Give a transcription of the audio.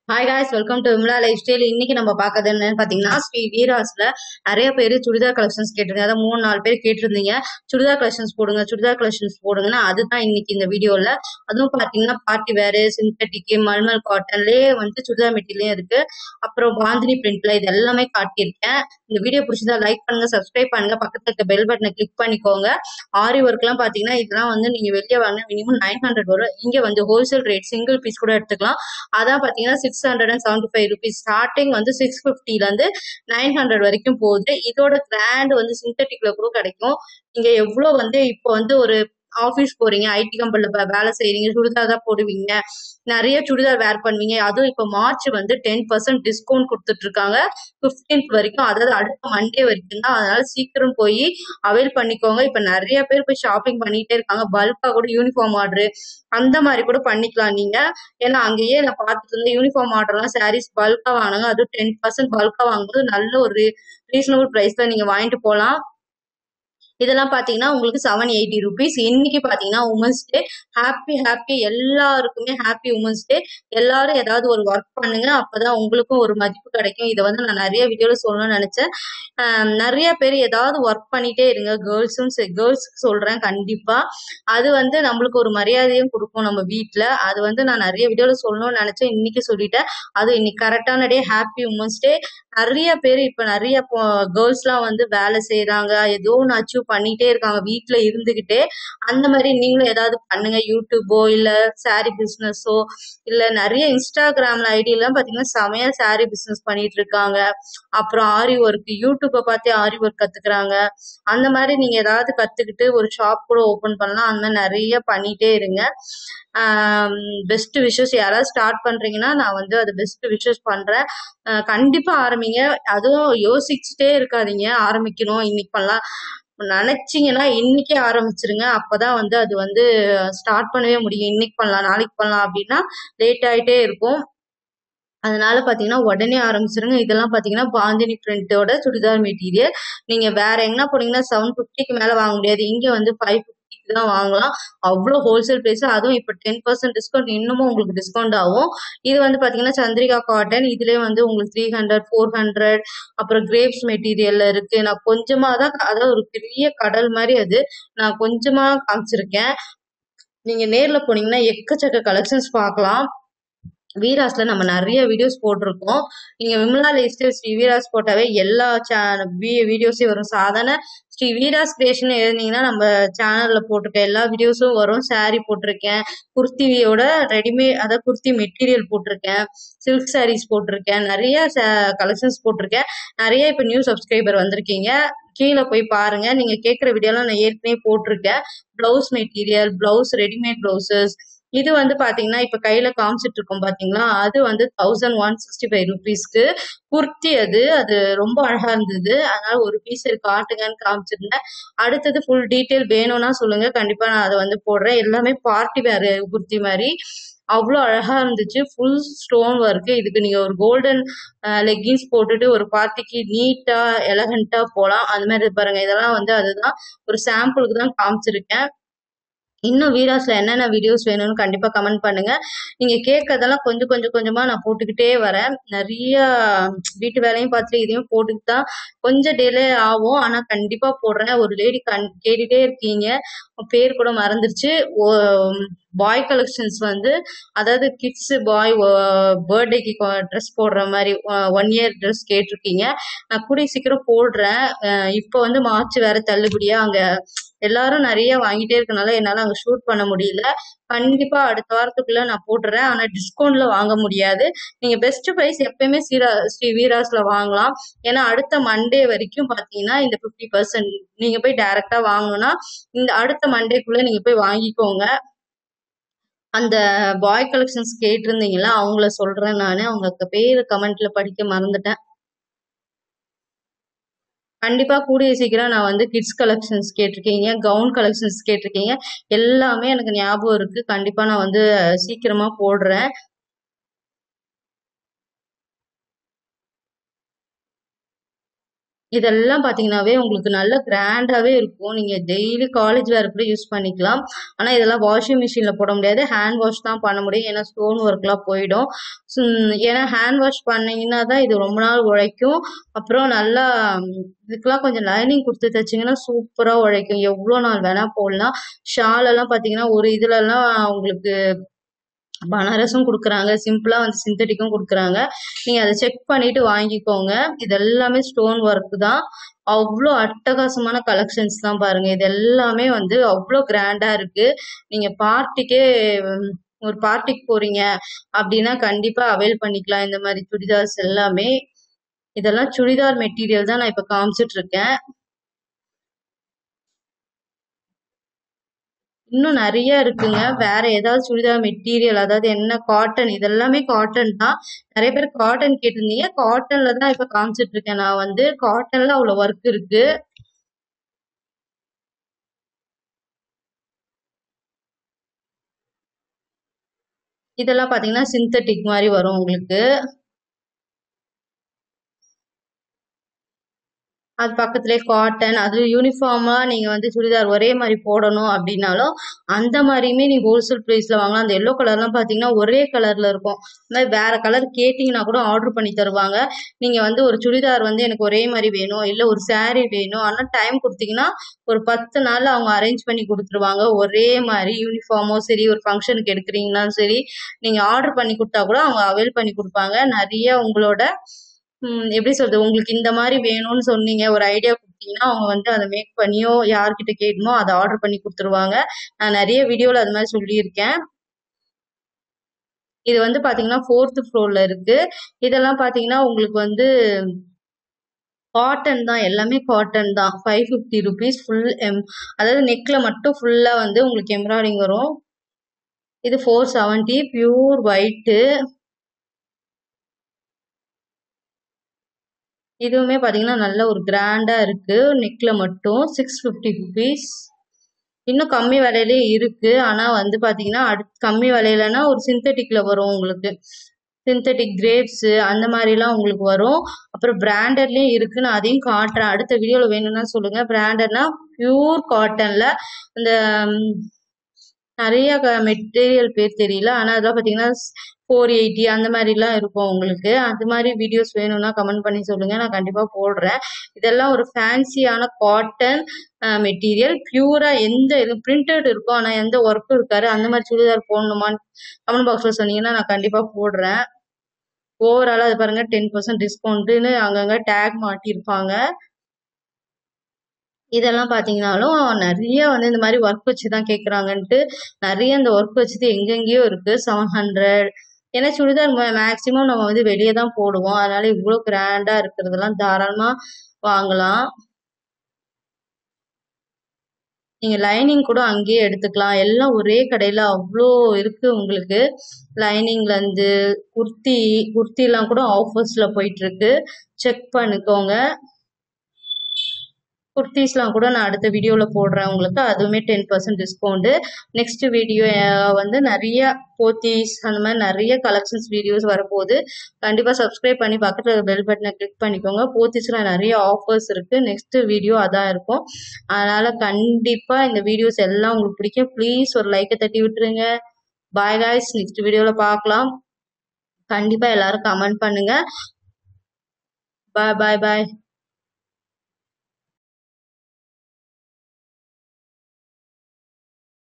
Hi guys welcome to Vimala life style இன்னைக்கு நம்ம பார்க்கறது என்னன்னு பார்த்தீங்கன்னா ஸ்ரீ வீராஸ்ல நிறைய பேர் சுடிதார் கலெக்ஷன்ஸ் கேட்டிருந்தீங்க அதாவது மூணு நாலு பேர் கேட்டிருந்தீங்க சுடிதார் கலெக்ஷன்ஸ் போடுங்க சுடிதார் கலெக்ஷன்ஸ் போடுங்கன்னா அதுதான் இன்னைக்கு இந்த வீடியோல அதுவும் பார்த்தீங்கன்னா பார்ட்டி வேறு சிந்தட்டிக் மல்மல் காட்டன்லேயே வந்து சுடிதார் மெட்டீரியலும் இருக்கு அப்புறம் பாந்தினி பிரிண்ட்ல இது எல்லாமே காட்டியிருக்கேன் இந்த வீடியோ பிடிச்சதா லைக் பண்ணுங்க சப்ஸ்கிரைப் பண்ணுங்க பக்கத்துல இருக்க பெல் பட்டனை கிளிக் பண்ணிக்கோங்க ஆரி ஒர்க்லாம் பார்த்தீங்கன்னா இதெல்லாம் வந்து நீங்க வெளியே வாங்க மினிமம் நைன் ஹண்ட்ரட் வரும் இங்க வந்து ஹோல்சேல் ரேட் சிங்கிள் பீஸ் கூட எடுத்துக்கலாம் அதான் பார்த்தீங்கன்னா six hundred and seventy five rupees starting வந்து சிக்ஸ் ஃபிஃப்டிலேருந்து நைன் ஹண்ட்ரட் வரைக்கும் போகுது இதோட கிராண்ட் வந்து சிந்தட்டிக்ல கூட கிடைக்கும் நீங்க எவ்வளோ வந்து இப்போ வந்து ஒரு ஆஃபீஸ் போறீங்க ஐடி கம்பெனில வேலை செய்றீங்க சுடிதார் தான் போடுவீங்க நிறைய சுடிதார் வேர் பண்ணுவீங்க அதுவும் இப்போ மார்ச் வந்து டென் பர்சன்ட் டிஸ்கவுண்ட் கொடுத்துட்டு இருக்காங்க ஃபிஃப்டீன்த் வரைக்கும் அதாவது அடுத்த மண்டே வரைக்கும் தான் அதனால சீக்கிரம் போய் அவைல் பண்ணிக்கோங்க இப்போ நிறைய பேர் போய் ஷாப்பிங் பண்ணிட்டே இருக்காங்க பல்கா கூட யூனிஃபார்ம் ஆர்டர் அந்த மாதிரி கூட பண்ணிக்கலாம் நீங்க ஏன்னா அங்கேயே நான் பார்த்துட்டு இருந்தேன் யூனிஃபார்ம் ஆர்டர்லாம் சாரீஸ் பல்கா வாங்கினாங்க அதுவும் டென் பர்சன்ட் பல்கா வாங்கும்போது நல்ல ஒரு ரீசனபிள் ப்ரைஸ்ல நீங்க வாங்கிட்டு போகலாம் இதெல்லாம் பார்த்தீங்கன்னா உங்களுக்கு செவன் எயிட்டி ருபீஸ் இன்னைக்கு பார்த்தீங்கன்னா உமன்ஸ் டே ஹாப்பி ஹாப்பி எல்லாருக்குமே ஹாப்பி உமன்ஸ் டே எல்லாரும் ஏதாவது ஒரு ஒர்க் பண்ணுங்க அப்பதான் உங்களுக்கும் ஒரு மதிப்பு கிடைக்கும் இதை வந்து நான் நிறைய வீடியோவில் சொல்லணும்னு நினைச்சேன் ஆஹ் நிறைய பேர் ஏதாவது ஒர்க் பண்ணிட்டே இருங்க கேர்ள்ஸும் கேர்ள்ஸுக்கு சொல்றேன் கண்டிப்பா அது வந்து நம்மளுக்கு ஒரு மரியாதையும் கொடுக்கும் நம்ம வீட்டில் அது வந்து நான் நிறைய வீடியோவில் சொல்லணும்னு நினைச்சேன் இன்னைக்கு சொல்லிட்டேன் அது இன்னைக்கு கரெக்டான டே ஹாப்பி உமன்ஸ் டே நிறைய பேர் இப்போ நிறைய கேர்ள்ஸ்லாம் வந்து வேலை செய்கிறாங்க ஏதோ ஒன்று அச்சீவ் பண்ணிட்டே இருக்காங்க வீட்டில் இருந்துக்கிட்டே அந்த மாதிரி நீங்களும் ஏதாவது பண்ணுங்க யூடியூபோ இல்லை சாரி பிஸ்னஸோ இல்லை நிறைய இன்ஸ்டாகிராம்ல ஐடியெல்லாம் பார்த்தீங்கன்னா செமையா சாரி பிஸ்னஸ் பண்ணிட்டு இருக்காங்க அப்புறம் ஆரி ஒர்க் யூடியூப்பை பார்த்தே ஆரி ஒர்க் கற்றுக்குறாங்க அந்த மாதிரி நீங்கள் ஏதாவது கற்றுக்கிட்டு ஒரு ஷாப் கூட ஓப்பன் பண்ணலாம் அந்த மாதிரி நிறைய பண்ணிட்டே இருங்க பெஸ்ட் விஷஸ் யாராவது ஸ்டார்ட் பண்றீங்கன்னா நான் வந்து அது பெஸ்ட் விஷஸ் பண்றேன் அஹ் கண்டிப்பா ஆரம்பிங்க அதுவும் யோசிச்சுட்டே இருக்காதீங்க ஆரம்பிக்கணும் இன்னைக்கு பண்ணலாம் நினைச்சீங்கன்னா இன்னைக்கே ஆரம்பிச்சிருங்க அப்பதான் வந்து அது வந்து ஸ்டார்ட் பண்ணவே முடியும் இன்னைக்கு பண்ணலாம் நாளைக்கு பண்ணலாம் அப்படின்னா லேட் ஆயிட்டே இருக்கும் அதனால பாத்தீங்கன்னா உடனே ஆரம்பிச்சிருங்க இதெல்லாம் பாத்தீங்கன்னா பாந்தினி பிரிண்டோட சுடிதார் மெட்டீரியல் நீங்க வேற எங்கன்னா போனீங்கன்னா செவன் ஃபிஃப்டிக்கு மேல வாங்க முடியாது இங்க வந்து ஃபைவ் ஃபிஃப்டிக்கு தான் வாங்கலாம் அவ்வளோ ஹோல்சேல் பிரைஸ் அதுவும் இப்போ டென் பர்சன்ட் டிஸ்கவுண்ட் இன்னமும் உங்களுக்கு டிஸ்கவுண்ட் ஆகும் இது வந்து பாத்தீங்கன்னா சந்திரிகா காட்டன் இதுலயே வந்து உங்களுக்கு த்ரீ ஹண்ட்ரட் ஃபோர் ஹண்ட்ரட் அப்புறம் கிரேப்ஸ் மெட்டீரியல்ல இருக்கு நான் கொஞ்சமா தான் அதாவது ஒரு பெரிய கடல் மாதிரி அது நான் கொஞ்சமா காமிச்சிருக்கேன் நீங்க நேர்ல போனீங்கன்னா எக்கச்சக்க கலெக்ஷன்ஸ் பார்க்கலாம் வீராஸ்ல நம்ம நிறைய வீடியோஸ் போட்டிருக்கோம் நீங்க விமலா லைஃப்ஸ்டைல் ஸ்ரீ வீராஸ் போட்டாவே எல்லா வீடியோஸையும் வரும் சாதாரண ஸ்ரீ வீராஸ் கிரியேஷன் எழுதிங்கன்னா நம்ம சேனல்ல போட்டிருக்க எல்லா வீடியோஸும் வரும் saree போட்டிருக்கேன் குர்த்தியோட ரெடிமேட் அதாவது குர்த்தி மெட்டீரியல் போட்டிருக்கேன் சில்க் sarees போட்டிருக்கேன் நிறைய கலெக்ஷன்ஸ் போட்டிருக்கேன் நிறைய இப்போ நியூ சப்ஸ்கிரைபர் வந்திருக்கீங்க கீழே போய் பாருங்க நீங்க கேட்குற வீடியோலாம் நான் ஏற்கனவே போட்டிருக்கேன் blouse material blouse readymade blouses இது வந்து பாத்தீங்கன்னா இப்ப கையில காமிச்சிட்டு இருக்கோம் பாத்தீங்களா அது வந்து தௌசண்ட் ஒன் சிக்ஸ்டி ஃபைவ் ருபீஸ்க்கு குர்த்தி அது அது ரொம்ப அழகா இருந்தது அதனால ஒரு பீஸ் காட்டுங்கன்னு காமிச்சிருந்தேன் அடுத்தது ஃபுல் டீட்டெயில் வேணும்னா சொல்லுங்க கண்டிப்பா நான் அதை வந்து போடுறேன் எல்லாமே பார்ட்டி வேர் குர்த்தி மாதிரி அவ்வளோ அழகா இருந்துச்சு ஃபுல் ஸ்டோன் ஒர்க்கு இதுக்கு நீங்க ஒரு கோல்டன் லெக்கின்ஸ் போட்டுட்டு ஒரு பார்ட்டிக்கு நீட்டா எலகண்டா போகலாம் அந்த மாதிரி பாருங்க இதெல்லாம் வந்து அதுதான் ஒரு சாம்பிளுக்கு தான் காமிச்சிருக்கேன் இன்னும் வீடியோஸ்ல என்னென்ன வீடியோஸ் வேணும்னு கண்டிப்பா கமெண்ட் பண்ணுங்க நீங்க கேட்கறதெல்லாம் கொஞ்சம் கொஞ்சம் கொஞ்சமா நான் போட்டுக்கிட்டே வரேன் நிறைய வீட்டு வேலையும் பார்த்துட்டு இதையும் போட்டுக்கிட்டு தான் கொஞ்சம் டிலே ஆகும் ஆனா கண்டிப்பா போடுறேன் ஒரு லேடி கண் கேட்டுட்டே இருக்கீங்க பேர் கூட மறந்துருச்சு பாய் கலெக்ஷன்ஸ் வந்து அதாவது கிட்ஸ் பாய் பர்த்டேக்கு ட்ரெஸ் போடுற மாதிரி ஒன் இயர் ட்ரெஸ் கேட்டிருக்கீங்க நான் கூடிய சீக்கிரம் போடுறேன் அஹ் இப்போ வந்து மார்ச் வேற தள்ளுபடியா அங்க எல்லாரும் நிறைய வாங்கிட்டே இருக்கனால என்னால அங்க ஷூட் பண்ண முடியல கண்டிப்பா அடுத்த வாரத்துக்குள்ள நான் போட்டுறேன் ஆனா டிஸ்கவுண்ட்ல வாங்க முடியாது நீங்க பெஸ்ட் ப்ரைஸ் எப்பயுமே ஸ்ரீரா ஸ்ரீ வீராஸ்ல வாங்கலாம் ஏன்னா அடுத்த மண்டே வரைக்கும் பாத்தீங்கன்னா இந்த ஃபிஃப்டி பர்சன்ட் நீங்க போய் டைரக்டா வாங்கணும்னா இந்த அடுத்த மண்டேக்குள்ள நீங்க போய் வாங்கிக்கோங்க அந்த பாய் கலெக்ஷன்ஸ் கேட்டிருந்தீங்களா அவங்கள சொல்றேன் நான் அவங்க பேரு கமெண்ட்ல படிக்க மறந்துட்டேன் கண்டிப்பா கூடிய சீக்கிரம் நான் வந்து கிட்ஸ் கலெக்ஷன்ஸ் கேட்டிருக்கீங்க கவுன் கலெக்ஷன்ஸ் கேட்டிருக்கீங்க எல்லாமே எனக்கு ஞாபகம் இருக்கு கண்டிப்பா நான் வந்து சீக்கிரமா போடுறேன் இதெல்லாம் பார்த்தீங்கன்னாவே உங்களுக்கு நல்ல கிராண்டாவே இருக்கும். நீங்க டெய்லி காலேஜ் வேர் கூட யூஸ் பண்ணிக்கலாம். ஆனா இதெல்லாம் வாஷிங் மிஷின்ல போட முடியாது. ஹேண்ட் வாஷ் தான் பண்ண முடியும். ஏன்னா ஸ்டோன் ஒர்க்லாம் போயிடும். ம் ஏன்னா ஹேண்ட் வாஷ் பண்ணீங்கன்னா தான் இது ரொம்ப நாள் உழைக்கும். அப்புறம் நல்லா இதுக்கெல்லாம் கொஞ்சம் லைனிங் குடுத்து தச்சீங்கன்னா சூப்பரா உழைக்கும். எவ்வளோ நாள் வேணா போடலாம். ஷால் எல்லாம் பார்த்தீங்கன்னா, ஒரு இதுலலாம் உங்களுக்கு பனாரஸும் குடுக்குறாங்க. சிம்பிளா வந்து சிந்தட்டிக்கும் குடுக்குறாங்க. நீங்க அத செக் பண்ணிட்டு வாங்கிக்கோங்க. இது எல்லாமே ஸ்டோன் ஒர்க் தான். அவ்ளோ அட்டகாசமான கலெக்ஷன்ஸ் தான் பாருங்க. இது எல்லாமே வந்து அவ்ளோ கிராண்டா இருக்கு. நீங்க பார்ட்டிக்கே ஒரு பார்ட்டிக்கு போறீங்க அப்டின்னா கண்டிப்பா அவைல் பண்ணிக்கலாம். இந்த மாரி சுடிதார்ஸ் எல்லாமே. இதெல்லாம் சுடிதார் மெட்டீரியல் தான் நான் இப்ப காமிச்சிட்டு இருக்கேன். இன்னும் நெறைய இருக்குங்க. வேற ஏதாவது சுடிதார் மெட்டீரியல் அதாவது என்ன காட்டன் இதெல்லாமே காட்டன் தான். நெறைய பேர் காட்டன் கேட்டிருந்தீங்க. காட்டன்ல தான் இப்ப காமிச்சிட்டு இருக்கேன் நான் வந்து. காட்டன்ல அவ்ளோ ஒர்க் இருக்கு. இதெல்லாம் பார்த்தீங்கன்னா, சிந்தட்டிக் மாரி வரும் உங்களுக்கு. அது பக்கத்திலேயே காட்டன் அது யூனிஃபார்மா நீங்க வந்து சுடிதார் ஒரே மாரி போடணும் அப்டின்னாலும், அந்த மாரியுமே நீங்க ஹோல்சேல் பிரைஸ்ல வாங்கலாம். அந்த எல்லோ கலர்லாம் பார்த்தீங்கன்னா, ஒரே கலர்ல இருக்கும். இந்த மாரி வேற கலர் கேட்டீங்கன்னா கூட ஆர்டர் பண்ணி தருவாங்க. நீங்க வந்து ஒரு சுடிதார் வந்து எனக்கு ஒரே மாரி வேணும். இல்ல ஒரு சாரி வேணும். ஆனா டைம் குடுத்தீங்கன்னா, ஒரு 10 நாள்ல அவங்க அரேஞ்ச் பண்ணி குடுத்துருவாங்க. ஒரே மாரி யூனிஃபார்மோ சரி, ஒரு ஃபங்ஷனுக்கு எடுக்கிறீங்கனாலும் சரி, நீங்க ஆர்டர் பண்ணி குடுத்தா கூட அவங்க அவைல் பண்ணி குடுப்பாங்க. நெறைய உங்களோட ம் எப்படி சொல்றது? உங்களுக்கு இந்த மாரி வேணும்னு சொன்னீங்க. ஒரு ஐடியா குடுத்தீங்கன்னா, அவங்க வந்து அத மேக் பண்ணியோ, யார்கிட்ட கேட்டணுமோ அத ஆர்டர் பண்ணி குடுத்துருவாங்க. நான் நெறைய வீடியோல அது மாரி சொல்லியிருக்கேன். இது வந்து பார்த்தீங்கன்னா, 4த் ஃப்ளோர்ல இருக்கு. இதெல்லாம் பார்த்தீங்கன்னா, உங்களுக்கு வந்து காட்டன் தான். எல்லாமே காட்டன் தான். ₹550 ஃபுல் எம் அதாவது நெக்ல மட்டும் ஃபுல்லா வந்து உங்களுக்கு எம்ப்ராய்டிங் வரும். இது 470 பியூர் ஒயிட்டு. இதுவுமே பார்த்தீங்கன்னா, நல்ல ஒரு கிராண்டா இருக்கு. நெக்ல மட்டும் ₹650 இன்னும் கம்மி விலையிலயே இருக்கு. ஆனா வந்து பார்த்தீங்கன்னா, அடுத் கம்மி விலையிலனா ஒரு சிந்தட்டிக்ல வரும் உங்களுக்கு. சிந்தட்டிக் கிரேப்ஸு அந்த மாரிலாம் உங்களுக்கு வரும். அப்புறம் பிராண்டட்லயும் இருக்கு. நான் அதையும் காட்டுறேன். அடுத்த வீடியோல வேணும்னா சொல்லுங்க. பிராண்டட்னா பியூர் காட்டன்ல இந்த நெறைய க மெட்டீரியல் பேர் தெரியல. ஆனா அதெல்லாம் பார்த்தீங்கன்னா, 480 அந்த மாரிலாம் இருக்கும் உங்களுக்கு. அது மாரி வீடியோஸ் வேணும்னா கமெண்ட் பண்ணி சொல்லுங்க. நான் கண்டிப்பா போடுறேன். இதெல்லாம் ஒரு ஃபேன்சியான காட்டன் அ மெட்டீரியல். பியூரா எந்த இது பிரிண்டட் இருக்கும். ஆனா எந்த ஒர்க்கும் இருக்காது. அந்த மாரி சுடிதார் போடணுமான்னு கமெண்ட் பாக்ஸ்ல சொன்னீங்கன்னா, நான் கண்டிப்பா போடுறேன். ஓவராலா அது பாருங்க 10% டிஸ்கவுண்ட்டுன்னு அங்கங்க டேக் மாட்டியிருப்பாங்க. இதெல்லாம் பார்த்தீங்கனாலும், நெறைய வந்து இந்த மாரி ஒர்க் வச்சு தான் கேட்குறாங்கன்ட்டு, நெறைய இந்த ஒர்க் வச்சது எங்கெங்கேயோ இருக்கு. 700 ஏன்னா சுடிதார் ம மேக்ஸிமம் நம்ம வந்து வெளிய தான் போடுவோம். அதனால இவ்ளோ கிராண்டா இருக்கிறதெல்லாம் தாராளமா வாங்கலாம். நீங்க லைனிங் கூட அங்கேயே எடுத்துக்கலாம். எல்லாம் ஒரே கடையில அவ்ளோ இருக்கு உங்களுக்கு. லைனிங்லேருந்து குர்த்தி குர்த்திலாம் கூட ஆஃபர்ஸ்ல போயிட்டுருக்கு. செக் பண்ணிக்கோங்க. குர்தீஸ்லாம் கூட நான் அடுத்த வீடியோல போடுறேன் உங்களுக்கு. அதுவுமே 10% டிஸ்கவுண்ட்டு. நெக்ஸ்ட் வீடியோ அ வந்து நெறைய போத்தீஸ் அந்த மாரி நெறைய கலெக்ஷன்ஸ் வீடியோஸ் வரப்போது. கண்டிப்பா சப்ஸ்கிரைப் பண்ணி பக்கத்துல இருக்க பெல் பட்டன கிளிக் பண்ணிக்கோங்க. போத்தீஸ்ல நெறைய ஆஃபர்ஸ் இருக்கு. நெக்ஸ்ட் வீடியோ அதான் இருக்கும். அதனால கண்டிப்பா இந்த வீடியோஸ் எல்லாம் உங்களுக்கு பிடிக்கும். ப்ளீஸ் ஒரு லைக்க தட்டி விட்டுருங்க. Bye guys. நெக்ஸ்ட் வீடியோல பார்க்கலாம். கண்டிப்பா எல்லாரும் கமெண்ட் பண்ணுங்க. பாய், பாய், பாய்.